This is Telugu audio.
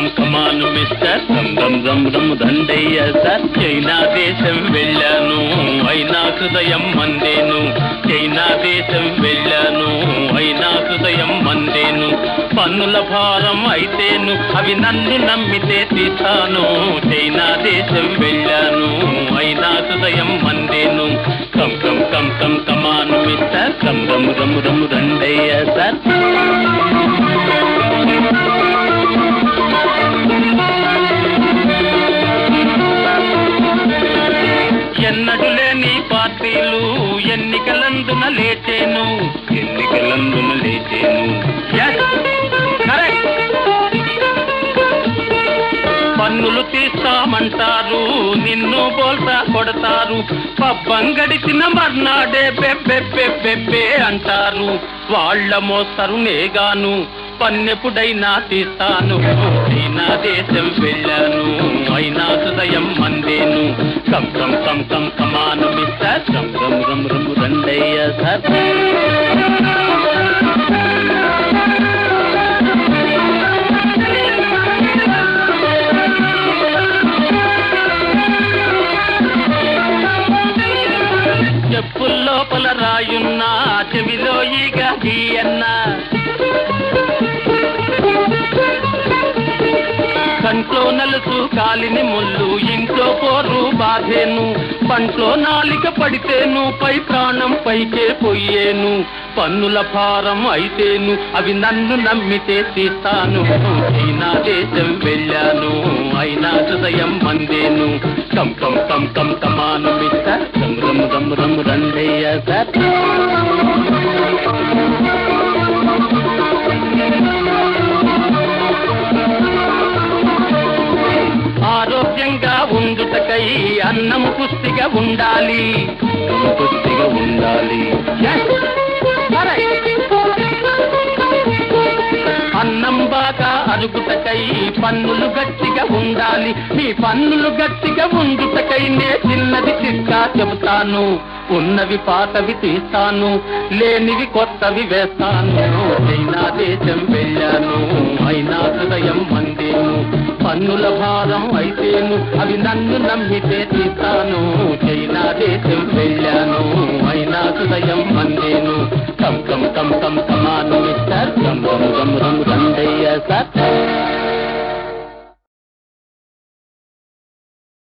Come come on mister rum rum rum rum Dandayya sir China దేశం వెళ్ళాను అయినా హృదయం మందేను చైనా దేశం వెళ్ళాను అయినా హృదయం మందేను పన్నుల భారం అయితేను అవి నన్ను నమ్మితే తీస్తాను చైనా దేశం వెళ్ళాను అయినా హృదయం మందేను come come come come come on mister come rum rum rum Dandayya sir ఎన్నడు లేని పార్టీలు ఎన్నికలందున లేచేను ఎన్నికలందున లేచేను Yes, correct. పన్నులు తీస్తామంటారు నిన్ను బోల్తా కొడతారు పబ్బం గడిచిన మర్నాడే బెబ్బె బెబ్బెబ్బే అంటారు వాళ్ళ మోస్తరు నేగాను పన్నెప్పుడైనా తీస్తాను చైనా దేశం వెళ్ళాను అయినా హృదయం మందేను కం కం కం కం కమాను మిస్టర్ రమ్ రమ్ రమ్ రమ్ రండయ్య సార్ చెప్పుల్లోపల రాయున్నా చెవిలో ఈగ గీయన్నా కంట్లో నలుసు కాలిని ముళ్ళు ఇంట్లో పోరు బాధేను పంట్లో నాలిక పడితేను పై ప్రాణం పైకే పోయేను పన్నుల భారం అయితేను అవి నన్ను నమ్మితే తీస్తాను చైనా దేశం వెళ్ళాను అయినా హృదయం మందేను కం కం కం కం కమాను మిస్టర్ రమ్ రమ్ రమ్ రమ్ రండయ్య సార్ ఆరోగ్యంగా ఉండుటకై అన్నం పుష్టిగా ఉండాలి అన్నం పుష్టిగా ఉండాలి Yes, correct. అన్నం బాగా అరుగుటకై పన్నులు గట్టిగా ఉండాలి మీ పన్నులు గట్టిగా ఉండుటకై నే చిన్నది చిట్కా చెబుతాను ఉన్నవి పాతవి తీస్తాను లేనివి కొత్తవి వేస్తాను చైనా దేశం వెళ్ళాను అయినా హృదయం మందేను పన్నుల భారం అయితేను అవి నన్ను నమ్మితే తీస్తాను చైనా దేశం వెళ్ళాను అయినా హృదయం మందేను కం కం కం కం కమాను మిస్టర్ రమ్ రమ్ రమ్ రమ్ రండయ్య సార్